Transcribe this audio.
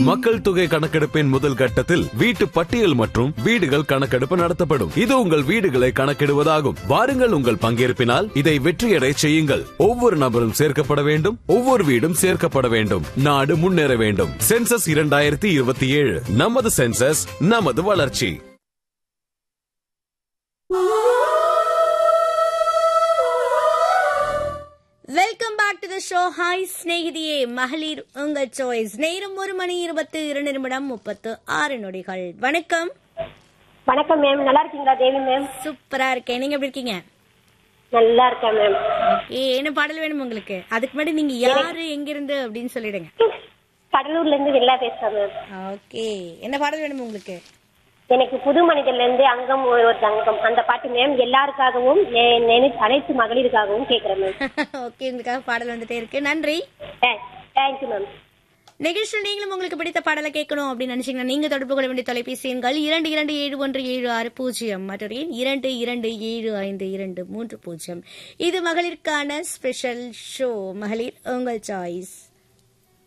மக்கள் தொகை கணக்கெடுப்பின் முதல் கட்டத்தில் வீட்டு பட்டியல் மற்றும் வீடுகள் கணக்கெடுப்பு நடத்தப்படும் இது உங்கள் வீடுகளை கணக்கிடுவதாகும் வாருங்கள் உங்கள் பங்கேற்பினால் இதை வெற்றியடை செய்யுங்கள் ஒவ்வொரு நபரும் சேர்க்கப்பட வேண்டும் ஒவ்வொரு வீடும் சேர்க்கப்பட வேண்டும் நாடு முன்னேற வேண்டும் சென்சஸ் இரண்டாயிரத்தி இருபத்தி ஏழு நமது சென்சஸ் நமது வளர்ச்சி welcome back to the show hi ஸ்நேகிதியே மகளிர் உங்கள் சாய்ஸ் நேரம் ஒரு மணி இருபத்தி இரண்டு நிமிடம் முப்பத்து ஆறு நொடிகள் வணக்கம் வணக்கம் மேம் நல்லா இருக்கீங்களா தேவி மேம் சூப்பரா இருக்கேன் நீங்க எப்படி இருக்கீங்க நல்லா இருக்கேன் மேம் ஓகே என்ன பாடல் வேணும் உங்களுக்கு அதுக்கு முன்னாடி நீங்க யாரு எங்கிருந்து அப்படின்னு சொல்லிடுங்க கடலூர்ல இருந்து வெளில பேசுறேன் மேம் ஓகே என்ன பாடல் வேணும் உங்களுக்கு எனக்கு புது மனிதர்ல இருந்து அங்கம் ஒரு ஒரு தங்கம் அந்த பாட்டு மேம் எல்லாருக்காகவும் எ- நினை- அனைத்து மகளிருக்காகவும் கேக்குறேன் மேம் ஓகே உங்களுக்காக பாடல் வந்துட்டே இருக்கு நன்றி தேங்க்யூ மேம் நிகழ்ச்சியில் நீங்களும் உங்களுக்கு பிடித்த பாடலை கேட்கணும் அப்படின்னு நினைச்சீங்கன்னா நீங்க தொடர்பு கொள்ள வேண்டிய தொலைபேசி எண்கள் இரண்டு இரண்டு ஏழு ஒன்று ஏழு ஆறு பூஜ்ஜியம் மற்றொரு எண் இரண்டு இரண்டு ஏழு ஐந்து இரண்டு மூன்று பூஜ்ஜியம் இது மகளிருக்கான ஸ்பெஷல் ஷோ மகளிர் உங்கள் சாய்ஸ்